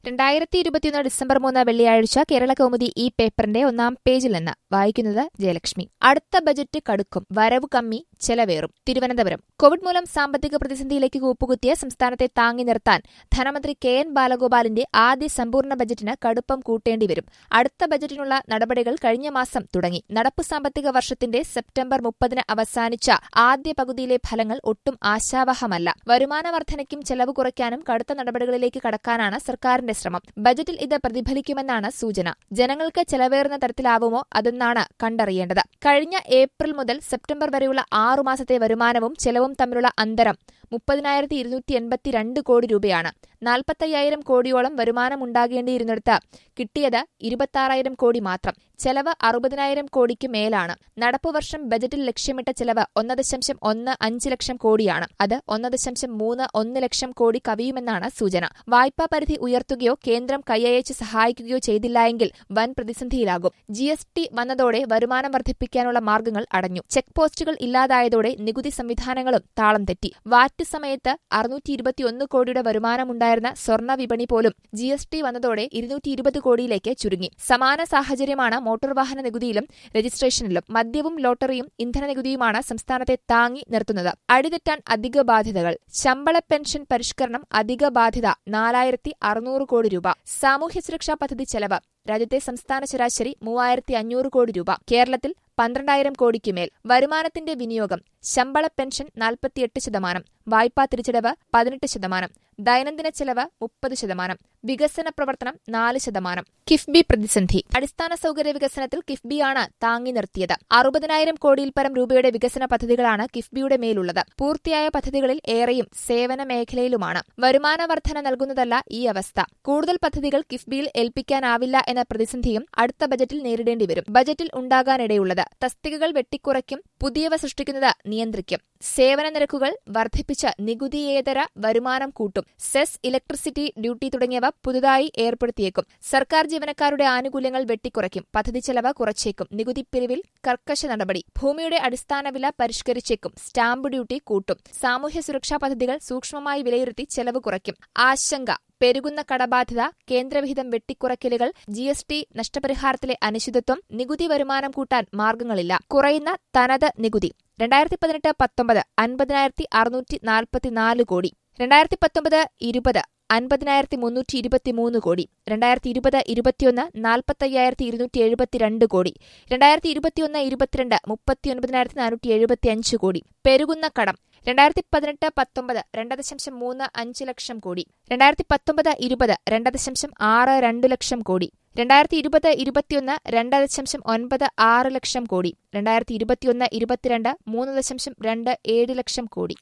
രണ്ടായിരത്തി ഇരുപത്തിയൊന്ന് ഡിസംബർ മൂന്ന് വെള്ളിയാഴ്ച കേരള കൗമുദി ഈ പേപ്പറിന്റെ ഒന്നാം പേജിൽ നിന്ന് വായിക്കുന്നത് ജയലക്ഷ്മി അടുത്ത ബജറ്റ് കടുക്കും വരവ് കമ്മി ചെലവേറും തിരുവനന്തപുരം കോവിഡ് മൂലം സാമ്പത്തിക പ്രതിസന്ധിയിലേക്ക് കൂപ്പുകുത്തിയ സംസ്ഥാനത്തെ താങ്ങി നിർത്താൻ ധനമന്ത്രി കെ എൻ ബാലഗോപാലിന്റെ ആദ്യ സമ്പൂർണ്ണ ബജറ്റിന് കടുപ്പം കൂട്ടേണ്ടിവരും അടുത്ത ബജറ്റിനുള്ള നടപടികൾ കഴിഞ്ഞ മാസം തുടങ്ങി നടപ്പു സാമ്പത്തിക വർഷത്തിന്റെ സെപ്റ്റംബർ മുപ്പതിന് അവസാനിച്ച ആദ്യ പകുതിയിലെ ഫലങ്ങൾ ഒട്ടും ആശാവഹമല്ല വരുമാന വർധനയ്ക്കും ചെലവ് കുറയ്ക്കാനും കടുത്ത നടപടികളിലേക്ക് കടക്കാനാണ് സർക്കാരിന്റെ ശ്രമം ബജറ്റിൽ ഇത് പ്രതിഫലിക്കുമെന്നാണ് സൂചന ജനങ്ങൾക്ക് ചെലവേറുന്ന തരത്തിലാവുമോ അതെന്നാണ് കണ്ടറിയേണ്ടത് കഴിഞ്ഞ ഏപ്രിൽ മുതൽ സെപ്റ്റംബർ വരെയുള്ള ആറുമാസത്തെ വരുമാനവും ചെലവും തമ്മിലുള്ള അന്തരം മുപ്പതിനായിരത്തി ഇരുന്നൂറ്റി എൺപത്തിരണ്ട് കോടി രൂപയാണ് നാൽപ്പത്തയ്യായിരം കോടിയോളം വരുമാനമുണ്ടാകേണ്ടിയിരുന്നിടത്ത് കിട്ടിയത് ഇരുപത്താറായിരം കോടി മാത്രം ചെലവ് അറുപതിനായിരം കോടിക്ക് മേലാണ് നടപ്പുവർഷം ബജറ്റിൽ ലക്ഷ്യമിട്ട ചെലവ് ഒന്ന് ദശാംശം ഒന്ന് അഞ്ച് ലക്ഷം കോടിയാണ് അത് ഒന്ന് ദശാംശം മൂന്ന് ഒന്ന് ലക്ഷം കോടി കവിയുമെന്നാണ് സൂചന വായ്പാ പരിധി ഉയർത്തുകയോ കേന്ദ്രം കൈയയച്ച് സഹായിക്കുകയോ ചെയ്തില്ലായെങ്കിൽ വൻ പ്രതിസന്ധിയിലാകും ജി എസ് ടി വന്നതോടെ വരുമാനം വർദ്ധിപ്പിക്കാനുള്ള മാർഗ്ഗങ്ങൾ അടഞ്ഞു ചെക്ക് പോസ്റ്റുകൾ ഇല്ലാതായതോടെ നികുതി സംവിധാനങ്ങളും താളം തെറ്റി വാറ്റ് സമയത്ത് അറുന്നൂറ്റി ഇരുപത്തിയൊന്ന് കോടിയുടെ വരുമാനമുണ്ടായിരുന്ന സ്വർണ്ണ വിപണി പോലും ജി എസ് ടി വന്നതോടെ ഇരുന്നൂറ്റി ഇരുപത് കോടിയിലേക്ക് ചുരുങ്ങി സമാന സാഹചര്യമാണ് മോട്ടോർ വാഹന നികുതിയിലും രജിസ്ട്രേഷനിലും മദ്യവും ലോട്ടറിയും ഇന്ധന നികുതിയുമാണ് സംസ്ഥാനത്തെ താങ്ങി നിർത്തുന്നത് അടിതെറ്റാൻ അധിക ബാധ്യതകൾ ശമ്പള പെൻഷൻ പരിഷ്കരണം അധിക ബാധ്യത നാലായിരത്തി അറുന്നൂറ് കോടി രൂപ സാമൂഹ്യ സുരക്ഷാ പദ്ധതി ചെലവ് രാജ്യത്തെ സംസ്ഥാന ശരാശരി മൂവായിരത്തി അഞ്ഞൂറ് കോടി രൂപ കേരളത്തിൽ പന്ത്രണ്ടായിരം കോടിക്ക് മേൽ വരുമാനത്തിന്റെ വിനിയോഗം ശമ്പള പെൻഷൻ നാൽപ്പത്തിയെട്ട് ശതമാനം വായ്പാ തിരിച്ചടവ് പതിനെട്ട് ശതമാനം ദൈനംദിന ചെലവ് മുപ്പത് ശതമാനം വികസന പ്രവർത്തനം നാല് ശതമാനം കിഫ്ബി പ്രതിസന്ധി അടിസ്ഥാന സൗകര്യ വികസനത്തിൽ കിഫ്ബിയാണ് താങ്ങി നിർത്തിയത് അറുപതിനായിരം കോടിയിൽ പരം രൂപയുടെ വികസന പദ്ധതികളാണ് കിഫ്ബിയുടെ മേലുള്ളത് പൂർത്തിയായ പദ്ധതികളിൽ ഏറെയും സേവന മേഖലയിലുമാണ് വരുമാന വർധന നൽകുന്നതല്ല ഈ അവസ്ഥ കൂടുതൽ പദ്ധതികൾ കിഫ്ബിയിൽ ഏൽപ്പിക്കാനാവില്ല എന്ന പ്രതിസന്ധിയും അടുത്ത ബജറ്റിൽ നേരിടേണ്ടി വരും ബജറ്റിൽ ഉണ്ടാകാനിടയുള്ളത് തസ്തികകൾ വെട്ടിക്കുറയ്ക്കും പുതിയവ സൃഷ്ടിക്കുന്നത് നിയന്ത്രിക്കും സേവന നിരക്കുകൾ വർദ്ധിപ്പിച്ച് നികുതിയേതര വരുമാനം കൂട്ടും സെസ് ഇലക്ട്രിസിറ്റി ഡ്യൂട്ടി തുടങ്ങിയവ പുതുതായി ഏർപ്പെടുത്തിയേക്കും സർക്കാർ ജീവനക്കാരുടെ ആനുകൂല്യങ്ങൾ വെട്ടിക്കുറയ്ക്കും പദ്ധതി ചെലവ് കുറച്ചേക്കും നികുതി പിരിവിൽ കർക്കശ നടപടി ഭൂമിയുടെ അടിസ്ഥാന വില പരിഷ്കരിച്ചേക്കും സ്റ്റാമ്പ് ഡ്യൂട്ടി കൂട്ടും സാമൂഹ്യ സുരക്ഷാ പദ്ധതികൾ സൂക്ഷ്മമായി വിലയിരുത്തി ചെലവ് കുറയ്ക്കും ആശങ്ക പെരുകുന്ന കടബാധ്യത കേന്ദ്രവിഹിതം വെട്ടിക്കുറയ്ക്കലുകൾ ജി എസ് ടി നഷ്ടപരിഹാരത്തിലെ അനിശ്ചിതത്വം നികുതി വരുമാനം കൂട്ടാൻ മാർഗങ്ങളില്ല കുറയുന്ന തനത് നികുതി രണ്ടായിരത്തി പതിനെട്ട് പത്തൊമ്പത് അൻപതിനായിരത്തി അറുന്നൂറ്റി നാൽപ്പത്തിനാല് കോടി രണ്ടായിരത്തി പത്തൊമ്പത് ഇരുപത് അൻപതിനായിരത്തി മുന്നൂറ്റി ഇരുപത്തിമൂന്ന് കോടി രണ്ടായിരത്തി ഇരുപത് ഇരുപത്തിയൊന്ന് നാൽപ്പത്തയ്യായിരത്തി ഇരുന്നൂറ്റി എഴുപത്തിരണ്ട് കോടി രണ്ടായിരത്തി ഇരുപത്തിയൊന്ന് ഇരുപത്തിരണ്ട് മുപ്പത്തിയൊൻപതിനായിരത്തി നാനൂറ്റി എഴുപത്തിയഞ്ച് കോടി പെരുകുന്ന കടം രണ്ടായിരത്തി പതിനെട്ട് പത്തൊമ്പത് രണ്ട് ദശാംശം മൂന്ന് അഞ്ച് ലക്ഷം കോടി രണ്ടായിരത്തി പത്തൊമ്പത് ഇരുപത് രണ്ട് ദശാംശം ആറ് രണ്ട് ലക്ഷം കോടി രണ്ടായിരത്തി ഇരുപത് ഇരുപത്തിയൊന്ന് രണ്ട് ദശാംശം ഒൻപത് ആറ് ലക്ഷം കോടി രണ്ടായിരത്തി ഇരുപത്തിയൊന്ന് ഇരുപത്തിരണ്ട് മൂന്ന് ദശാംശം രണ്ട് ഏഴ് ലക്ഷം കോടി